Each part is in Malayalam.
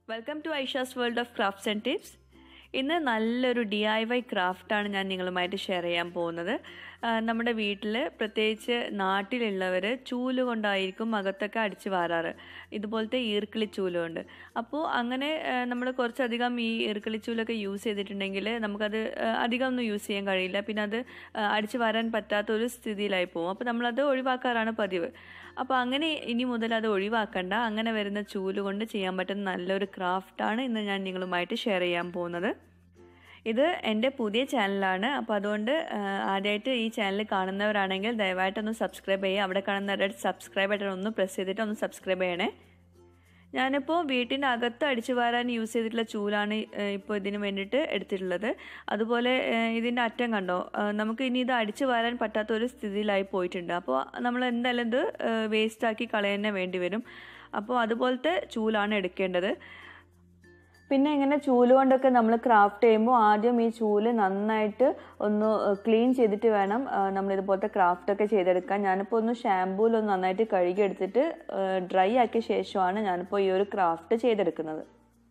welcome to Aisha's world of crafts and tips ഇന്ന് നല്ലൊരു ഡി ഐ വൈ ക്രാഫ്റ്റാണ് ഞാൻ നിങ്ങളുമായിട്ട് ഷെയർ ചെയ്യാൻ പോകുന്നത് ആ, നമ്മുടെ വീട്ടിൽ പ്രത്യേകിച്ച് നാട്ടിലുള്ളവർ ചൂല് കൊണ്ടായിരിക്കും അകത്തൊക്കെ അടിച്ച് വാരാറ് ഇതുപോലത്തെ ഈർക്കിളി ചൂലുണ്ട് അപ്പോൾ അങ്ങനെ നമ്മൾ കുറച്ചധികം ഈ ഈർക്കിളി ചൂലൊക്കെ യൂസ് ചെയ്തിട്ടുണ്ടെങ്കിൽ നമുക്കത് ആ, അധികം ഒന്നും യൂസ് ചെയ്യാൻ കഴിയില്ല പിന്നെ അത് ആ, അടിച്ച് വരാൻ പറ്റാത്ത ഒരു സ്ഥിതിയിലായി പോകും അപ്പോൾ നമ്മളത് ഒഴിവാക്കാറാണ് പതിവ് അപ്പോൾ അങ്ങനെ ഇനി മുതൽ അത് ഒഴിവാക്കണ്ട അങ്ങനെ വരുന്ന ചൂല് കൊണ്ട് ചെയ്യാൻ പറ്റുന്ന നല്ലൊരു ക്രാഫ്റ്റാണ് ഇന്ന് ഞാൻ നിങ്ങളുമായിട്ട് ഷെയർ ചെയ്യാൻ പോകുന്നത് ഇത് എൻ്റെ പുതിയ ചാനലാണ് അപ്പോൾ അതുകൊണ്ട് ആ, ആദ്യമായിട്ട് ഈ ചാനൽ കാണുന്നവരാണെങ്കിൽ ദയവായിട്ടൊന്ന് സബ്സ്ക്രൈബ് ചെയ്യുക അവിടെ കാണുന്ന റെഡ് സബ്സ്ക്രൈബ് ബട്ടൺ ഒന്ന് പ്രസ് ചെയ്തിട്ട് ഒന്ന് സബ്സ്ക്രൈബ് ചെയ്യണേ ഞാനിപ്പോൾ വീട്ടിൻ്റെ അകത്ത് അടിച്ചു വാരാൻ യൂസ് ചെയ്തിട്ടുള്ള ചൂലാണ് ഇപ്പോൾ ഇതിന് വേണ്ടിയിട്ട് എടുത്തിട്ടുള്ളത് അതുപോലെ ഏഹ്, ഇതിൻ്റെ അറ്റം കണ്ടോ ഏഹ്, നമുക്ക് ഇനി ഇത് അടിച്ചു വാരാൻ പറ്റാത്ത ഒരു സ്ഥിതിയിലായി പോയിട്ടുണ്ട് അപ്പോൾ നമ്മൾ എന്തായാലും ഇത് വേസ്റ്റാക്കി കളയാൻ വേണ്ടി വരും അപ്പോൾ അതുപോലത്തെ ചൂലാണ് എടുക്കേണ്ടത് പിന്നെ ഇങ്ങനെ ചൂല് കൊണ്ടൊക്കെ നമ്മൾ ക്രാഫ്റ്റ് ചെയ്യുമ്പോൾ ആദ്യം ഈ ചൂല് നന്നായിട്ട് ഒന്ന് ക്ലീൻ ചെയ്തിട്ട് വേണം നമ്മൾ ഇതുപോലത്തെ ക്രാഫ്റ്റ് ഒക്കെ ചെയ്തെടുക്കാൻ ഞാനിപ്പോൾ ഒന്ന് ഷാമ്പൂലൊന്ന് നന്നായിട്ട് കഴുകി എടുത്തിട്ട് ഡ്രൈ ആക്കിയ ശേഷമാണ് ഞാനിപ്പോൾ ഈ ഒരു ക്രാഫ്റ്റ് ചെയ്തെടുക്കുന്നത്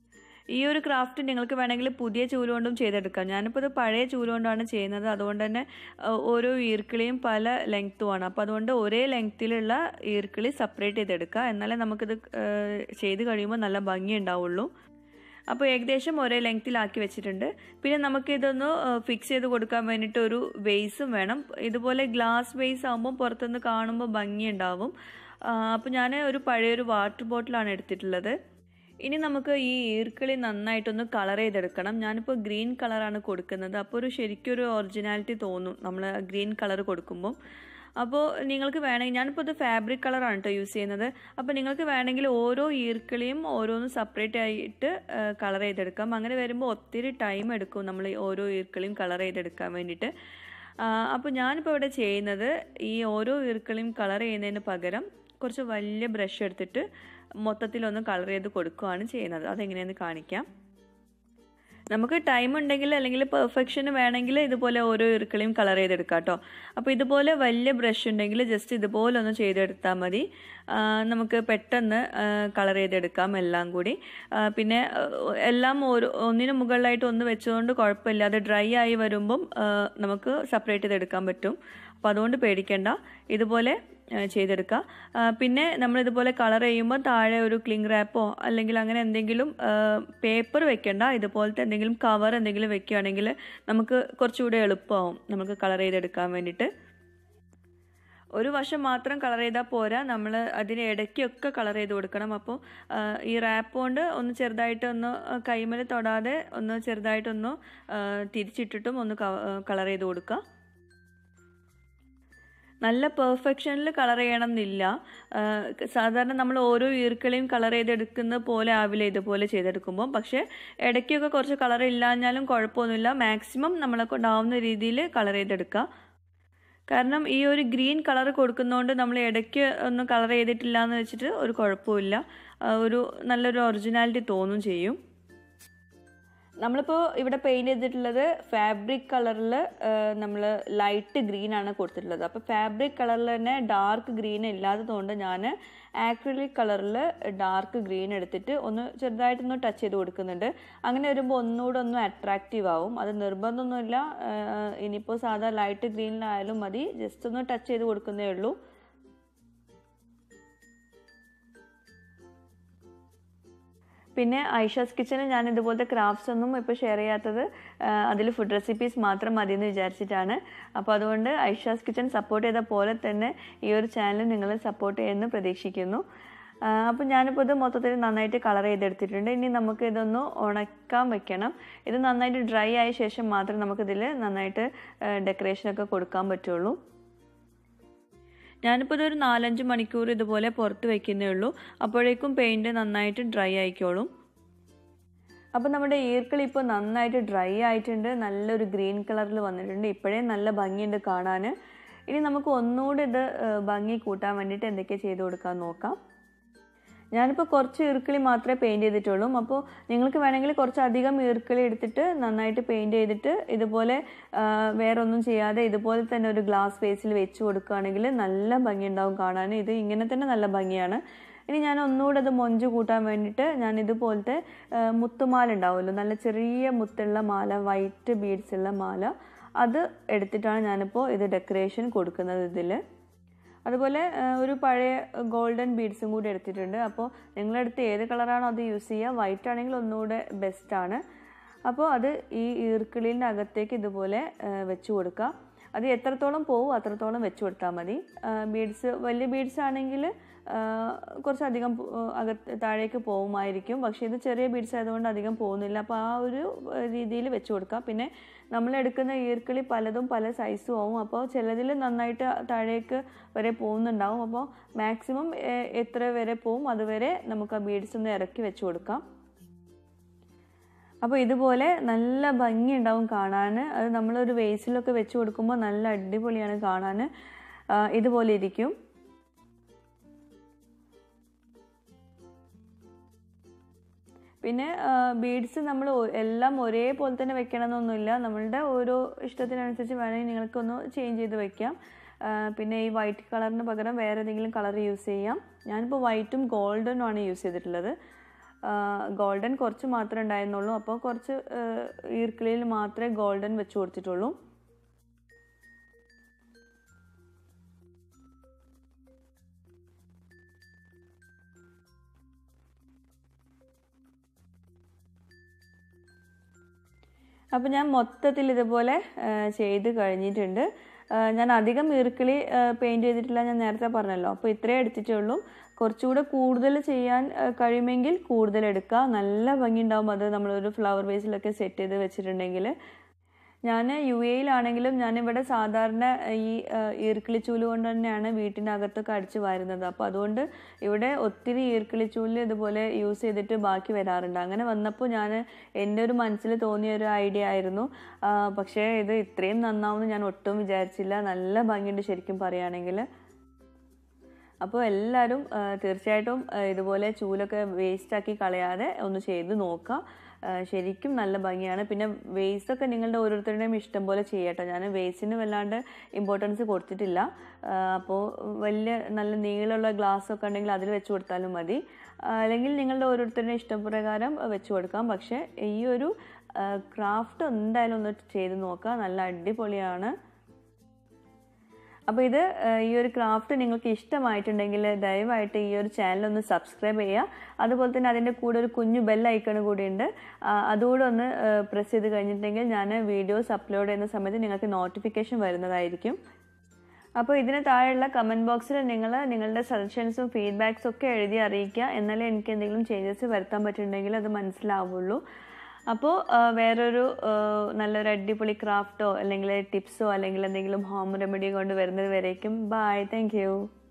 ഈ ഒരു ക്രാഫ്റ്റ് നിങ്ങൾക്ക് വേണമെങ്കിൽ പുതിയ ചൂല് കൊണ്ടും ചെയ്തെടുക്കാം ഞാനിപ്പോൾ ഇത് പഴയ ചൂല് കൊണ്ടാണ് ചെയ്യുന്നത് അതുകൊണ്ട് തന്നെ ആ, ഓരോ ഈർക്കിളിയും പല ലെങ്ത്തുമാണ് അപ്പോൾ അതുകൊണ്ട് ഒരേ ലെങ്ത്തിലുള്ള ഈർക്കിളി സെപ്പറേറ്റ് ചെയ്തെടുക്കുക എന്നാലേ നമുക്കിത് ആ, ചെയ്ത് കഴിയുമ്പോൾ നല്ല ഭംഗി ഉണ്ടാവുള്ളൂ അപ്പോൾ ഏകദേശം ഒരേ ലെങ്ത്തിലാക്കി വെച്ചിട്ടുണ്ട് പിന്നെ നമുക്ക് ഇതൊന്ന് ഫിക്സ് ചെയ്ത് കൊടുക്കാൻ വേണ്ടിയിട്ട് ഒരു വെയ്സും വേണം ഇതുപോലെ ഗ്ലാസ് വെയ്സ് ആകുമ്പോൾ പുറത്തുനിന്ന് കാണുമ്പോൾ ഭംഗി ഉണ്ടാവും അപ്പോൾ ഞാൻ ഒരു പഴയൊരു വാട്ടർ ബോട്ടിലാണ് എടുത്തിട്ടുള്ളത് ഇനി നമുക്ക് ഈ ഈർക്കിളി നന്നായിട്ടൊന്ന് കളർ ചെയ്തെടുക്കണം ഞാനിപ്പോൾ ഗ്രീൻ കളറാണ് കൊടുക്കുന്നത് അപ്പോൾ ഒരു ശരിക്കും ഒരു ഒറിജിനാലിറ്റി തോന്നും നമ്മൾ ഗ്രീൻ കളർ കൊടുക്കുമ്പോൾ അപ്പോൾ നിങ്ങൾക്ക് വേണമെങ്കിൽ ഞാനിപ്പോൾ ഇത് ഫാബ്രിക് കളറാണ് കേട്ടോ യൂസ് ചെയ്യുന്നത് അപ്പോൾ നിങ്ങൾക്ക് വേണമെങ്കിൽ ഓരോ ഈർക്കിളിയും ഓരോന്ന് സെപ്പറേറ്റ് ആയിട്ട് കളർ ചെയ്തെടുക്കാം അങ്ങനെ വരുമ്പോൾ ഒത്തിരി ടൈം എടുക്കും നമ്മൾ ഈ ഓരോ ഈർക്കിളിയും കളർ ചെയ്തെടുക്കാൻ വേണ്ടിയിട്ട് അപ്പോൾ ഞാനിപ്പോൾ ഇവിടെ ചെയ്യുന്നത് ഈ ഓരോ ഈർക്കിളിയും കളർ ചെയ്യുന്നതിന് പകരം കുറച്ച് വലിയ ബ്രഷ് എടുത്തിട്ട് മൊത്തത്തിലൊന്ന് കളർ ചെയ്ത് കൊടുക്കുകയാണ് ചെയ്യുന്നത് അതെങ്ങനെയെന്ന് കാണിക്കാം നമുക്ക് ടൈം ഉണ്ടെങ്കിൽ അല്ലെങ്കിൽ പെർഫെക്ഷന് വേണമെങ്കിൽ ഇതുപോലെ ഓരോ ഇറുക്കളെയും കളർ ചെയ്തെടുക്കാം കേട്ടോ അപ്പോൾ ഇതുപോലെ വലിയ ബ്രഷ് ഉണ്ടെങ്കിൽ ജസ്റ്റ് ഇതുപോലെ ഒന്ന് ചെയ്തെടുത്താൽ മതി ആ, നമുക്ക് പെട്ടെന്ന് കളർ ചെയ്തെടുക്കാം എല്ലാം കൂടി ആ, പിന്നെ ആ, എല്ലാം ഒരു ഒന്നിനു മുകളിലായിട്ട് ഒന്ന് വെച്ചുകൊണ്ട് കുഴപ്പമില്ല അത് ഡ്രൈ ആയി വരുമ്പം ആ, നമുക്ക് സെപ്പറേറ്റ് ചെയ്തെടുക്കാൻ പറ്റും അപ്പോൾ അതുകൊണ്ട് പേടിക്കേണ്ട ഇതുപോലെ ആ, ചെയ്തെടുക്കുക ആ, പിന്നെ നമ്മൾ ഇതുപോലെ കളർ ചെയ്യുമ്പോൾ താഴെ ഒരു ക്ലിങ് റാപ്പോ അല്ലെങ്കിൽ അങ്ങനെ എന്തെങ്കിലും പേപ്പർ വെക്കേണ്ട ഇതുപോലത്തെ എന്തെങ്കിലും കവർ എന്തെങ്കിലും വെക്കുകയാണെങ്കിൽ നമുക്ക് കുറച്ചുകൂടെ എളുപ്പമാവും നമുക്ക് കളർ ചെയ്തെടുക്കാൻ വേണ്ടിയിട്ട് ഒരു വശം മാത്രം കളർ ചെയ്താൽ പോരാ നമ്മൾ അതിന് ഇടയ്ക്കൊക്കെ കളർ ചെയ്ത് കൊടുക്കണം അപ്പോൾ ആ, ഈ റാപ്പ് കൊണ്ട് ഒന്ന് ചെറുതായിട്ട് ഒന്ന് കൈമൽ തൊടാതെ ഒന്ന് ചെറുതായിട്ടൊന്ന് ആ, തിരിച്ചിട്ടിട്ടും ഒന്ന് കളർ ചെയ്ത് കൊടുക്കുക നല്ല പെർഫെക്ഷനിൽ കളർ ചെയ്യണം എന്നില്ല ആ, സാധാരണ നമ്മൾ ഓരോ ഈർക്കളെയും കളർ ചെയ്തെടുക്കുന്ന പോലെ ആവില്ല ഇതുപോലെ ചെയ്തെടുക്കുമ്പോൾ പക്ഷേ ഇടയ്ക്കൊക്കെ കുറച്ച് കളർ ഇല്ലാഞ്ഞാലും കുഴപ്പമൊന്നുമില്ല മാക്സിമം നമ്മളെ കൊണ്ടാവുന്ന രീതിയിൽ കളർ ചെയ്തെടുക്കുക കാരണം ഈ ഒരു ഗ്രീൻ കളർ കൊടുക്കുന്നതുകൊണ്ട് നമ്മൾ ഇടയ്ക്ക് ഒന്നും കളർ ചെയ്തിട്ടില്ല എന്ന് വെച്ചിട്ട് ഒരു കുഴപ്പമില്ല ആ, ഒരു നല്ലൊരു ഒറിജിനാലിറ്റി തോന്നും ചെയ്യും നമ്മളിപ്പോൾ ഇവിടെ പെയിൻറ് ചെയ്തിട്ടുള്ളത് ഫാബ്രിക് കളറിൽ നമ്മൾ ലൈറ്റ് ഗ്രീൻ ആണ് കൊടുത്തിട്ടുള്ളത് അപ്പോൾ ഫാബ്രിക് കളറിൽ തന്നെ ഡാർക്ക് ഗ്രീൻ ഇല്ലാത്തതുകൊണ്ട് ഞാൻ ആക്രിലിക് കളറിൽ ഡാർക്ക് ഗ്രീൻ എടുത്തിട്ട് ഒന്ന് ചെറുതായിട്ടൊന്ന് ടച്ച് ചെയ്ത് കൊടുക്കുന്നുണ്ട് അങ്ങനെ വരുമ്പോൾ ഒന്നുകൂടെ ഒന്ന് അട്രാക്റ്റീവ് ആവും അത് നിർബന്ധമൊന്നുമില്ല ഇനിയിപ്പോൾ സാധാ ലൈറ്റ് ഗ്രീനിലായാലും മതി ജസ്റ്റ് ഒന്ന് ടച്ച് ചെയ്ത് കൊടുക്കുന്നേ ഉള്ളൂ പിന്നെ ഐഷാസ് കിച്ചണിൽ ഞാൻ ഇതുപോലത്തെ ക്രാഫ്റ്റ്സ് ഒന്നും ഇപ്പോൾ ഷെയർ ചെയ്യാത്തത് അതിൽ ഫുഡ് റെസിപ്പീസ് മാത്രം മതി എന്ന് വിചാരിച്ചിട്ടാണ് അപ്പോൾ അതുകൊണ്ട് ഐഷാസ് കിച്ചൺ സപ്പോർട്ട് ചെയ്ത പോലെ തന്നെ ഈ ഒരു ചാനൽ നിങ്ങൾ സപ്പോർട്ട് ചെയ്യുമെന്ന് പ്രതീക്ഷിക്കുന്നു അപ്പോൾ ഞാനിപ്പോൾ ഇത് മൊത്തത്തിൽ നന്നായിട്ട് കളർ ചെയ്തെടുത്തിട്ടുണ്ട് ഇനി നമുക്ക് ഇതൊന്ന് ഉണക്കാൻ വെക്കണം ഇത് നന്നായിട്ട് ഡ്രൈ ആയ ശേഷം മാത്രം നമുക്കിതിൽ നന്നായിട്ട് ഡെക്കറേഷനൊക്കെ കൊടുക്കാൻ പറ്റുള്ളൂ ഞാനിപ്പോൾ ഇതൊരു നാലഞ്ച് മണിക്കൂർ ഇതുപോലെ പുറത്ത് വെക്കുന്നേ ഉള്ളൂ അപ്പോഴേക്കും പെയിൻറ് നന്നായിട്ട് ഡ്രൈ ആയിക്കോളും അപ്പോൾ നമ്മുടെ ഈർക്കിൾ ഇപ്പോൾ നന്നായിട്ട് ഡ്രൈ ആയിട്ടുണ്ട് നല്ലൊരു ഗ്രീൻ കളറിൽ വന്നിട്ടുണ്ട് ഇപ്പോഴേ നല്ല ഭംഗിയുണ്ട് കാണാൻ ഇനി നമുക്ക് ഒന്നുകൂടി ഇത് ഏഹ്, ഭംഗി കൂട്ടാൻ വേണ്ടിയിട്ട് എന്തൊക്കെ ചെയ്ത് കൊടുക്കാൻ നോക്കാം ഞാനിപ്പോൾ കുറച്ച് ഈർക്കിളി മാത്രമേ പെയിൻറ് ചെയ്തിട്ടുള്ളൂ അപ്പോൾ നിങ്ങൾക്ക് വേണമെങ്കിൽ കുറച്ച് അധികം ഈർക്കിളി എടുത്തിട്ട് നന്നായിട്ട് പെയിൻറ് ചെയ്തിട്ട് ഇതുപോലെ ആ, വേറെ ഒന്നും ചെയ്യാതെ ഇതുപോലെ തന്നെ ഒരു ഗ്ലാസ് വേസിൽ വെച്ച് കൊടുക്കുകയാണെങ്കിൽ നല്ല ഭംഗി ഉണ്ടാവും കാണാൻ ഇത് ഇങ്ങനെ തന്നെ നല്ല ഭംഗിയാണ് ഇനി ഞാൻ ഒന്നുകൂടെ അത് മൊഞ്ച് കൂട്ടാൻ വേണ്ടിയിട്ട് ഞാൻ ഇതുപോലത്തെ ആ, മുത്തുമാല ഉണ്ടാവുമല്ലോ നല്ല ചെറിയ മുത്തുള്ള മാല വൈറ്റ് ബീഡ്സ് ഉള്ള മാല അത് എടുത്തിട്ടാണ് ഞാനിപ്പോൾ ഇത് ഡെക്കറേഷൻ കൊടുക്കുന്നത് ഇതിൽ അതുപോലെ ആ, ഒരു പഴയ ഗോൾഡൻ ബീഡ്സും കൂടി എടുത്തിട്ടുണ്ട് അപ്പോൾ നിങ്ങളുടെ അടുത്ത് ഏത് കളറാണോ അത് യൂസ് ചെയ്യുക വൈറ്റ് ആണെങ്കിൽ ഒന്നുകൂടെ ബെസ്റ്റാണ് അപ്പോൾ അത് ഈ ഈർക്കിളിൻ്റെ അകത്തേക്ക് ഇതുപോലെ ആ, വെച്ച് കൊടുക്കുക അത് എത്രത്തോളം പോവും അത്രത്തോളം വെച്ച് കൊടുത്താൽ മതി ബീഡ്സ് വലിയ ബീഡ്സ് ആണെങ്കിൽ കുറച്ചധികം പോ- അകത്ത് താഴേക്ക് പോകുമായിരിക്കും പക്ഷേ ഇത് ചെറിയ ബീഡ്സ് ആയതുകൊണ്ട് അധികം പോകുന്നില്ല അപ്പോൾ ആ ഒരു രീതിയിൽ വെച്ച് കൊടുക്കാം പിന്നെ നമ്മൾ എടുക്കുന്ന ഈർക്കിളി പലതും പല സൈസും ആവും അപ്പോൾ ചിലതിൽ നന്നായിട്ട് താഴേക്ക് വരെ പോകുന്നുണ്ടാവും അപ്പോൾ മാക്സിമം എത്ര വരെ പോവും അതുവരെ നമുക്ക് ആ ബീഡ്സ് ഒന്ന് ഇറക്കി വെച്ച് കൊടുക്കാം അപ്പോൾ ഇതുപോലെ നല്ല ഭംഗി ഉണ്ടാവും കാണാൻ അത് നമ്മളൊരു വേസിലൊക്കെ വെച്ച് കൊടുക്കുമ്പോൾ നല്ല അടിപൊളിയാണ് കാണാൻ ആ, ഇതുപോലെ ഇരിക്കും പിന്നെ ബീഡ്സ് നമ്മൾ എല്ലാം ഒരേപോലെ തന്നെ വെക്കണമെന്നൊന്നുമില്ല നമ്മളുടെ ഓരോ ഇഷ്ടത്തിനനുസരിച്ച് വേണമെങ്കിൽ നിങ്ങൾക്കൊന്ന് ചേഞ്ച് ചെയ്ത് വെക്കാം ആ, പിന്നെ ഈ വൈറ്റ് കളറിന് പകരം വേറെ ഏതെങ്കിലും കളർ യൂസ് ചെയ്യാം ഞാനിപ്പോൾ വൈറ്റും ഗോൾഡനും ആണ് യൂസ് ചെയ്തിട്ടുള്ളത് ഗോൾഡൻ കുറച്ച് മാത്രമേ ഉണ്ടായിരുന്നുള്ളൂ അപ്പോൾ കുറച്ച് ആ, ഈർക്കിളിയിൽ മാത്രമേ ഗോൾഡൻ വെച്ച് കൊടുത്തിട്ടുള്ളൂ അപ്പോൾ ഞാൻ മൊത്തത്തിൽ ഇതുപോലെ ആ, ചെയ്ത് കഴിഞ്ഞിട്ടുണ്ട് ആ, ഞാൻ അധികം ഈർക്കിളി പെയിൻറ് ചെയ്തിട്ടില്ല ഞാൻ നേരത്തെ പറഞ്ഞല്ലോ അപ്പോൾ ഇത്രയേ എടുത്തിട്ടുള്ളൂ കുറച്ചുകൂടെ കൂടുതൽ ചെയ്യാൻ ആ, കഴിയുമെങ്കിൽ കൂടുതൽ എടുക്കുക നല്ല ഭംഗി ഉണ്ടാവും അത് നമ്മളൊരു ഫ്ലവർ വേസിലൊക്കെ സെറ്റ് ചെയ്ത് വെച്ചിട്ടുണ്ടെങ്കിൽ ഞാൻ യു എയിലാണെങ്കിലും ഞാനിവിടെ സാധാരണ ഈ ആ, ഈർക്കിളിച്ചൂല് കൊണ്ട് തന്നെയാണ് വീട്ടിനകത്തൊക്കെ അടിച്ച് വാരുന്നത് അപ്പോൾ അതുകൊണ്ട് ഇവിടെ ഒത്തിരി ഈർക്കിളിച്ചൂല് ഇതുപോലെ യൂസ് ചെയ്തിട്ട് ബാക്കി വരാറുണ്ട് അങ്ങനെ വന്നപ്പോൾ ഞാൻ എൻ്റെ ഒരു മനസ്സിൽ തോന്നിയ ഒരു ഐഡിയ ആയിരുന്നു ആ, പക്ഷേ ഇത് ഇത്രയും നന്നാവുമെന്ന് ഞാൻ ഒട്ടും വിചാരിച്ചില്ല നല്ല ഭംഗിയുണ്ട് ശരിക്കും പറയുകയാണെങ്കിൽ അപ്പോൾ എല്ലാവരും ആ, തീർച്ചയായിട്ടും ആ, ഇതുപോലെ ചൂലൊക്കെ വേസ്റ്റാക്കി കളയാതെ ഒന്ന് ചെയ്ത് നോക്കുക ആ, ശരിക്കും നല്ല ഭംഗിയാണ് പിന്നെ വേസ്റ്റൊക്കെ നിങ്ങളുടെ ഓരോരുത്തരുടെയും ഇഷ്ടം പോലെ ചെയ്യട്ടോ ഞാൻ വേസ്റ്റിന് വല്ലാണ്ട് ഇമ്പോർട്ടൻസ് കൊടുത്തിട്ടില്ല ആ, അപ്പോൾ വലിയ നല്ല നീളമുള്ള ഗ്ലാസ് ഒക്കെ ഉണ്ടെങ്കിൽ അതിൽ വെച്ച് കൊടുത്താലും മതി ആ, അല്ലെങ്കിൽ നിങ്ങളുടെ ഓരോരുത്തരുടെയും ഇഷ്ടപ്രകാരം വെച്ച് കൊടുക്കാം പക്ഷേ ഈ ഒരു ക്രാഫ്റ്റ് എന്തായാലും ഒന്ന് ചെയ്ത് നോക്കുക നല്ല അടിപൊളിയാണ് അപ്പോൾ ഇത് ആ, ഈ ഒരു ക്രാഫ്റ്റ് നിങ്ങൾക്ക് ഇഷ്ടമായിട്ടുണ്ടെങ്കിൽ ദയവായിട്ട് ഈ ഒരു ചാനൽ ഒന്ന് സബ്സ്ക്രൈബ് ചെയ്യുക അതുപോലെ തന്നെ അതിൻ്റെ കൂടെ ഒരു കുഞ്ഞു ബെൽ ഐക്കൺ കൂടി ഉണ്ട് ആ, അതുകൂടെ ഒന്ന് പ്രസ് ചെയ്ത് കഴിഞ്ഞിട്ടുണ്ടെങ്കിൽ ഞാൻ വീഡിയോസ് അപ്ലോഡ് ചെയ്യുന്ന സമയത്ത് നിങ്ങൾക്ക് നോട്ടിഫിക്കേഷൻ വരുന്നതായിരിക്കും അപ്പോൾ ഇതിന് താഴെയുള്ള കമൻറ്റ് ബോക്സിൽ നിങ്ങൾ നിങ്ങളുടെ സജഷൻസും ഫീഡ്ബാക്സും ഒക്കെ എഴുതി അറിയിക്കുക എന്നാലേ എനിക്ക് എന്തെങ്കിലും ചേഞ്ചസ് വരുത്താൻ പറ്റുന്നുണ്ടെങ്കിൽ അത് മനസ്സിലാവുള്ളൂ അപ്പോൾ ആ, വേറൊരു ആ, നല്ലൊരു അടിപൊളി ക്രാഫ്റ്റോ അല്ലെങ്കിൽ ടിപ്സോ അല്ലെങ്കിൽ എന്തെങ്കിലും ഹോം റെമഡി കൊണ്ട് വരുന്നത് വരേക്കും ബൈ താങ്ക് യു